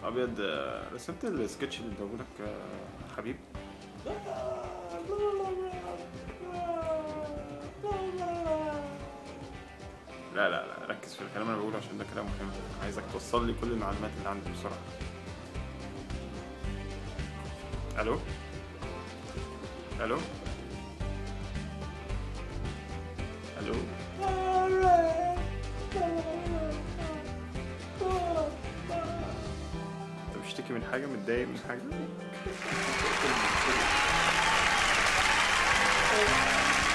ابيض آه، رسمت السكتش اللي اداهولك آه، حبيب لا لا لا ركز في الكلام اللي انا بقوله عشان ده كلام مهم عايزك توصل لي كل المعلومات اللي عندي بسرعه الو الو الو انت بتشتكي من حاجه متضايق من حاجه